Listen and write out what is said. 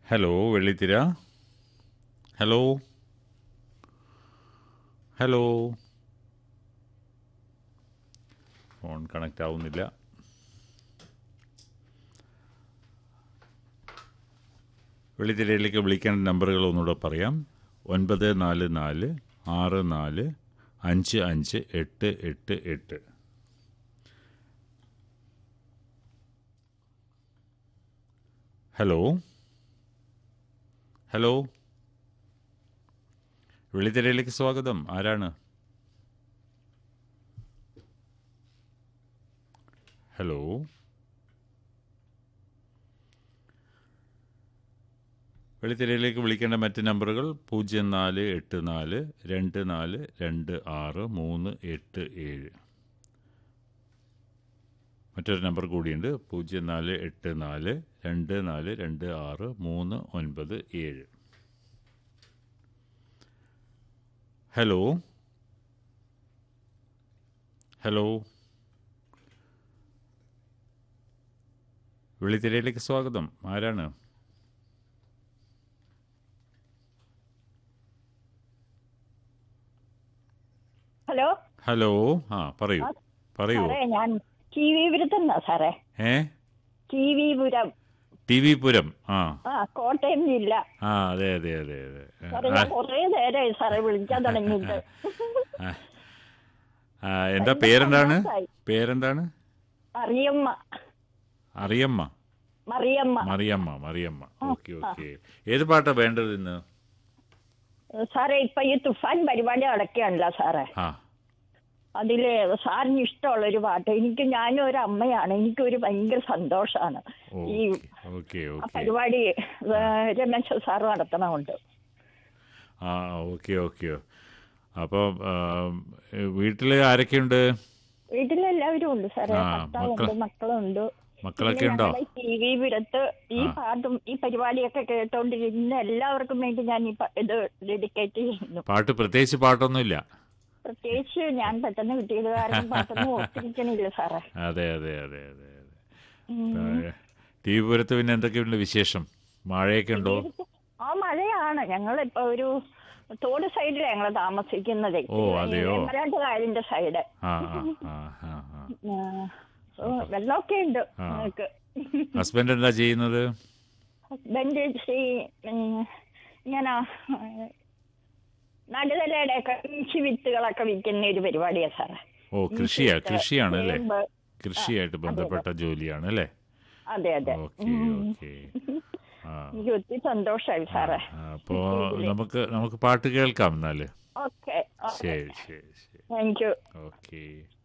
Hello Vellithira hello hello phone connect ആവുന്നില്ല വെള്ളിത്തിരയിലേക്ക് വിളിക്കേണ്ട നമ്പറുകൾ ഒന്നുകൂടെ പറയാം ഒൻപത് നാല് നാല് ആറ് നാല് അഞ്ച് അഞ്ച് എട്ട് എട്ട് എട്ട് ഹലോ ഹലോ വെള്ളിത്തിരയിലേക്ക് സ്വാഗതം ആരാണ് ഹലോ വെള്ളിത്തിരയിലേക്ക് വിളിക്കേണ്ട മറ്റ് നമ്പറുകൾ പൂജ്യം നാല് എട്ട് നാല് രണ്ട് നാല് രണ്ട് ആറ് മൂന്ന് എട്ട് ഏഴ് മറ്റൊരു നമ്പർ കൂടിയുണ്ട് പൂജ്യം നാല് എട്ട് നാല് രണ്ട് നാല് രണ്ട് ആറ് മൂന്ന് ഒൻപത് ഏഴ് ഹലോ ഹലോ വെള്ളിത്തിരയിലേക്ക് സ്വാഗതം ആരാണ് ഹലോ ഹലോ ആ പറയൂ പറയൂ സാറേ ഞാൻ ടി വി പുരത്തുനിന്നാ സാറേ ഏ T V Puram T V Puram ആ ആ കോട്ടയം ജില്ല ആ അതെ അതെ അതെ അതെ സാറേ ആ, ഞാൻ കുറേ നേരമായി സാറേ വിളിക്കാൻ തുടങ്ങിയിട്ട് ആ, ആ, എന്താ പേരെന്താണ് സന്തോഷായി. പേരെന്താണ് മറിയമ്മ അറിയമ്മ മറിയമ്മ മറിയമ്മ മറിയമ്മ ഓക്കെ ഓക്കെ ഏത് പാട്ടാ വേണ്ടത് ഇന്ന് സാറേ ഇപ്പൊ ഈ തുഫാൻ പരിപാടി നടക്കുകയാണല്ലോ സാറേ ആ അതില് സാറിന് ഇഷ്ടമുള്ള ഒരു പാട്ട് എനിക്ക് ഞാനും ഒരു അമ്മയാണ് എനിക്കൊരു ഭയങ്കര സന്തോഷമാണ് ഈ ഓക്കെ ആ ഓക്കെ പരിപാടി ഏ, രമേശ് സാറ് നടത്തണമുണ്ട് ആ ഓക്കെ ഓക്കെ അപ്പോൾ വീട്ടിൽ ആരൊക്കെയുണ്ട് വീട്ടിലെല്ലാവരും ഉണ്ട് സാറേ ആ, ഭർത്താവുണ്ട് മക്കൾ- മക്കളുണ്ട് മക്കളൊക്കെ പിന്നെ ഉണ്ടോ ഞങ്ങളുടെ ടി വി പുരത്ത് ഈ ആ. പാട്ടും ഈ പരിപാടിയൊക്കെ കേട്ടോണ്ടിരുന്ന എല്ലാവർക്കും വേണ്ടി ഞാൻ ഈ പ- ഇത് ഡെഡിക്കേറ്റ് ചെയ്യുന്നു പാട്ട് പ്രത്യേകിച്ച് പാട്ടൊന്നുമില്ല പ്രത്യേകിച്ച് ഞാൻ പെട്ടെന്ന് കിട്ടിയത് കാരണം പാട്ടൊന്നും ഓർത്തിരിക്കണില്ല സാറേ അതെ അതെ അതെ അതെ അതെ ഉം. ടി വി പുരത്ത് പിന്നെ എന്തൊക്കെയുണ്ട് വിശേഷം മഴയൊക്കെ ഉണ്ടോ ആ മഴയാണ് ഞങ്ങളിപ്പോ ഒരു തോട് സൈഡിലാണ് ഞങ്ങൾ താമസിക്കുന്നത് ഓ, അതെയോ? കാലിന്റെ സൈഡ് ആ ആ ആ ആ ആ വെള്ളമൊക്കെ ഉണ്ട് ആ. ഞങ്ങൾക്ക് ഹസ്ബൻഡ് എന്താ ചെയ്യുന്നത് ഹസ്ബൻഡ് ഈ ഉം, ഇങ്ങനെ നടുതലയുടെ ഒക്കെ കൃഷി വിത്തുകളൊക്കെ വിൽക്കുന്ന ഒരു പരിപാടിയാ സാറേ ഓ കൃഷിയാ കൃഷിയാണ് അല്ലേ ചേമ്പ്. കൃഷിയായിട്ട് ബന്ധപ്പെട്ട ജോലിയാണ് അല്ലേ അതെ അതെ ഓക്കെ ഓക്കെ ആ എനിക്ക് ഒത്തിരി സന്തോഷമായി സാറേ ആ, അപ്പോ നമുക്ക് നമുക്ക് പാട്ട് കേൾക്കാം എന്നാല് ഓക്കെ ശരി ശരി ശരി താങ്ക് യു ഓക്കെ